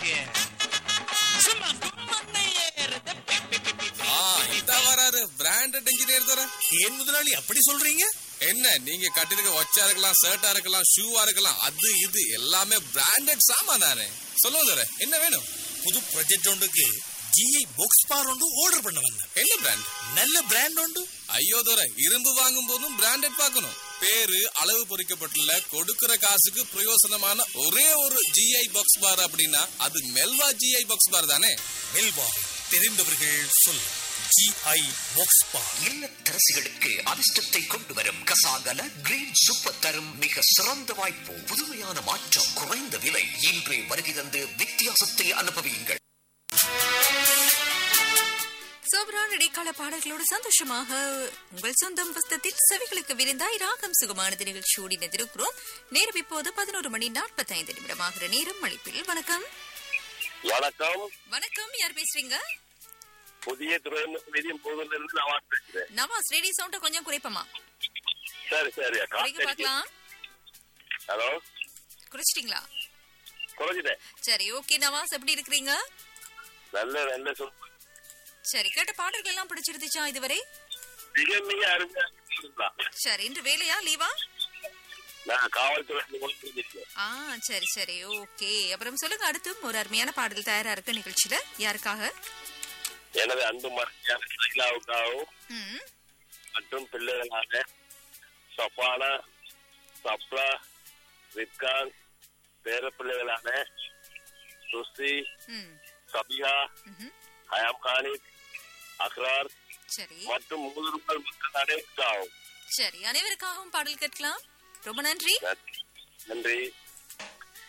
பாருங்க சும்மா கும்மன்னு ஏறுது. பி, பி, பி, பி, பி. ஆ இதா வராரு பிராண்டட் இன்ஜினியர் தர ஏன் முதலாளி அப்படி சொல்றீங்க என்ன நீங்க கட்டிருக்க ஒச்சா இருக்கலாம் ஷர்ட்டா இருக்கலாம் ஷூவா இருக்கலாம் அது இது எல்லாமே பிராண்டட் சாமான் தானே சொல்லுங்க தர என்ன வேணும் புது ப்ராஜெக்ட் ஒன்றுக்கு ஜிஐ பாக்ஸ் பார் ஒன்று ஆர்டர் பண்ண வந்தேன் என்ன பிராண்ட் நல்ல பிராண்ட் ஒன்று ஐயோ தர இரும்பு வாங்கும் போதும் பிராண்டட் பார்க்கணும் பேரு அளவு பொறிக்கப்பட்டுள்ள கொடுக்கிற காசுக்கு பிரயோசனமான ஒரே ஒரு ஜிஐ பாக்ஸ் பார் அப்படின்னா அது மெல்வா ஜிஐ பாக்ஸ் பார் தானே மெல்வா தெரிந்தவர்கள் சொல் ஜிஐ பாக்ஸ் பார் இல்லத்தரசிகளுக்கு அதிர்ஷ்டத்தை கொண்டு வரும் கசாகல கிரீன் சூப்பர் தரும் மிக சிறந்த வாய்ப்பு புதுமையான மாற்றம் குறைந்த விலை இன்றே வருகை தந்து வித்தியாசத்தை அனுபவியுங்கள் சோபரான் இடைக்கால பாடல்களோடு சந்தோஷமாக உங்கள் சொந்தம் புஸ்தத்தில் செவிகளுக்கு விருந்தாய் ராகம் சுகமானது நிகழ்ச்சியோடு இணைந்திருக்கிறோம் நேரம் இப்போது பதினோரு மணி நாற்பத்தைந்து நிமிடமாகிற நேரம் அளிப்பில் வணக்கம் வணக்கம் வணக்கம் யார் பேசுறீங்க புதிய துறைமுக நிதியம் போதிலிருந்து இருந்து நான் பேசுறேன் நவாஸ் ரெடி சவுண்ட கொஞ்சம் குறைப்பமா சரி சரி குறைக்க பார்க்கலாம் ஹலோ குறைச்சிட்டீங்களா குறைஞ்சிட்டேன் சரி ஓகே நவாஸ் எப்படி இருக்கிறீங்க நல்ல நல்ல சொல் சரி கேட்ட பாடல்கள் எல்லாம் பிடிச்சிருந்துச்சா இதுவரை மிக மிக அருமையா இருந்தா. சரி இன்று வேலையா லீவா நான் காவல்துறை முடிஞ்சிருக்கேன் ஆ சரி சரி ஓகே அப்புறம் சொல்லுங்க அடுத்தும் ஒரு அருமையான பாடல் தயாரா இருக்கு நிகழ்ச்சியில யாருக்காக எனது அன்பு மறையான சைலாவுக்காகவும் ம் மற்றும் பிள்ளைகளாக சஃபானா சப்லா ரித்கான் பேர பிள்ளைகளான சுசி ம் சபியா ம்ஹும். ஹயாம் கானித் அக்ரார் சரி மற்றும் முதல்வர் மக்கள் அனைவருக்காகவும் சரி அனைவருக்காகவும் பாடல் கேட்கலாம் ரொம்ப நன்றி நன்றி